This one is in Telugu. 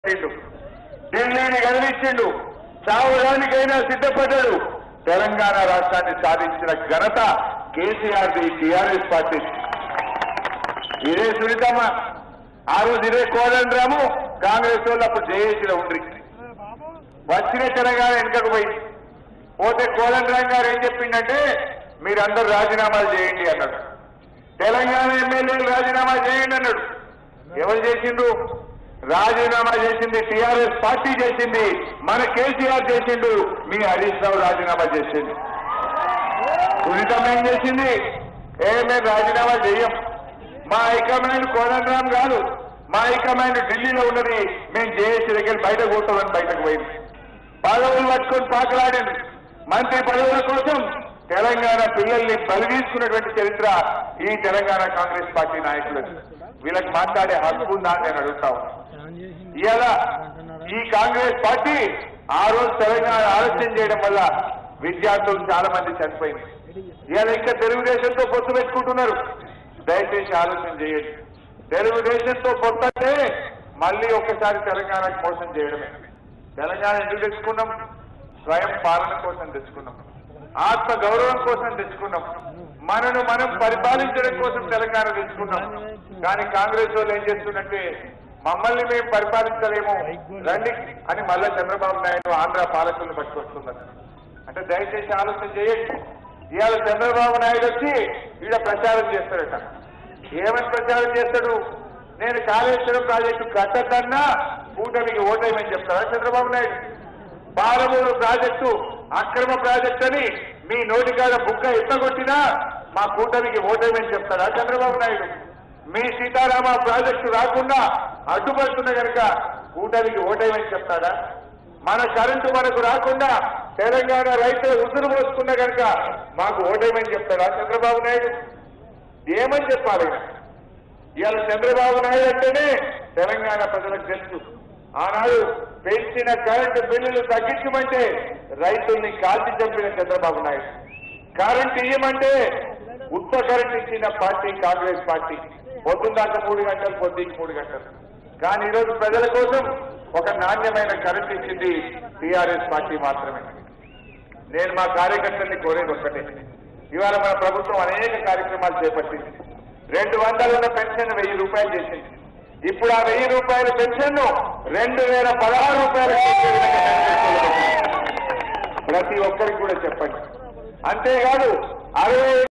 కదిలిండు ఢిల్లీని కదిలించిండు చావడానికైనా సిద్ధపడ్డాడు తెలంగాణ రాష్ట్రాన్ని సాధించిన ఘనత కేసీఆర్ ది టీఆర్ఎస్ పార్టీ ఇదే సునీతమ్మ ఆ రోజు ఇదే కోదండరాము కాంగ్రెస్ వాళ్ళు అప్పుడు జయేసిన ఉండ్రి వచ్చిన తెలంగాణ వెనుకకు పోయింది పోతే కోదండరాం గారు ఏం చెప్పిండంటే మీరందరూ రాజీనామాలు చేయండి అన్నాడు తెలంగాణ ఎమ్మెల్యేలు రాజీనామా చేయండి అన్నాడు ఎవరు చేసిండు రాజీనామా చేసింది టీఆర్ఎస్ పార్టీ చేసింది మన కేసీఆర్ చేసిండు మీ హరీష్ రావు రాజీనామా చేసింది సునీతమ్మ ఏం చేసింది ఏ మేము రాజీనామా చెయ్యం మా హైకమాండ్ కోదండరాం కాదు మా హైకమాండ్ ఢిల్లీలో ఉన్నది మేము జేఏసీ దగ్గర బయట కూర్చోమని బయటకు పోయింది పదవులు పట్టుకొని పాకలాడింది మంత్రి పదవుల కోసం తెలంగాణ పిల్లల్ని బలి తీసుకున్నటువంటి చరిత్ర ఈ తెలంగాణ కాంగ్రెస్ పార్టీ నాయకులు వీళ్ళకి మాట్లాడే హక్కు ఉందా అని నేను అడుగుతా ఉన్నా. ఇవాళ ఈ కాంగ్రెస్ పార్టీ ఆ రోజు తెలంగాణ ఆలస్యం చేయడం వల్ల విద్యార్థులు చాలా మంది చనిపోయింది ఇవాళ ఇంకా తెలుగుదేశంతో పొత్తు పెట్టుకుంటున్నారు దయచేసి ఆలోచన చేయండి తెలుగుదేశంతో పొత్తు అంటే మళ్ళీ ఒక్కసారి తెలంగాణకు మోసం చేయడమే తెలంగాణ ఎందుకు తెచ్చుకున్నాం స్వయం పాలన కోసం తెచ్చుకున్నాం ఆత్మ గౌరవం కోసం తెచ్చుకున్నాం మనను మనం పరిపాలించడం కోసం తెలంగాణ తెచ్చుకున్నాం కానీ కాంగ్రెస్ వాళ్ళు ఏం చేస్తుందంటే మమ్మల్ని మేము పరిపాలించలేము రండి అని మళ్ళా చంద్రబాబు నాయుడు ఆంధ్ర పాలకులను పట్టుకొస్తున్నారు అంటే దయచేసి ఆలోచన చేయండి ఇవాళ చంద్రబాబు నాయుడు వచ్చి ఈడ ప్రచారం చేస్తాడట ఏమని ప్రచారం చేస్తాడు నేను కాళేశ్వరం ప్రాజెక్టు కట్టద్దన్నా కూటమికి ఓటేయమని చెప్తారా చంద్రబాబు నాయుడు పాలమూరు ప్రాజెక్టు అక్రమ ప్రాజెక్ట్ అని మీ నోటికాడ బుక్క ఎత్తగొట్టినా మా కూటమికి ఓటేయమని చెప్తారా చంద్రబాబు నాయుడు మీ సీతారామ ప్రాజెక్టు రాకుండా అడ్డుపడుతున్న కనుక కూటమికి ఓటేయమని చెప్తాడా మన కరెంటు మనకు రాకుండా తెలంగాణ రైతులు ఉసురు పోసుకున్న కనుక మాకు ఓటేయమని చెప్తాడా చంద్రబాబు నాయుడు ఏమని చెప్పాలి ఈయన? ఇవాళ చంద్రబాబు నాయుడు అంటేనే తెలంగాణ ప్రజలకు తెలుసు ఆనాడు పెంచిన కరెంటు బిల్లులు తగ్గించమంటే రైతుల్ని కాల్చి చంపిన చంద్రబాబు నాయుడు కరెంట్ ఇయ్యమంటే ఉత్త కరెంట్ ఇచ్చిన పార్టీ కాంగ్రెస్ పార్టీ పొద్దున్న దాకా మూడు గంటలు పొద్దుకి మూడు గంటలు కానీ ఈరోజు ప్రజల కోసం ఒక నాణ్యమైన కరెంట్ ఇచ్చింది టీఆర్ఎస్ పార్టీ మాత్రమే నేను మా కార్యకర్తల్ని కోరేది ఒక్కటే ఇవాళ మన ప్రభుత్వం అనేక కార్యక్రమాలు చేపట్టింది రెండు వందల ఉన్న పెన్షన్ వెయ్యి రూపాయలు చేసింది ఇప్పుడు ఆ వెయ్యి రూపాయల పెన్షన్ రెండు వేల పదహారు రూపాయలు చేసే విధంగా నిర్ణయించుకోవాలి. ప్రతి ఒక్కరికి కూడా చెప్పండి అంతేకాదు అరవై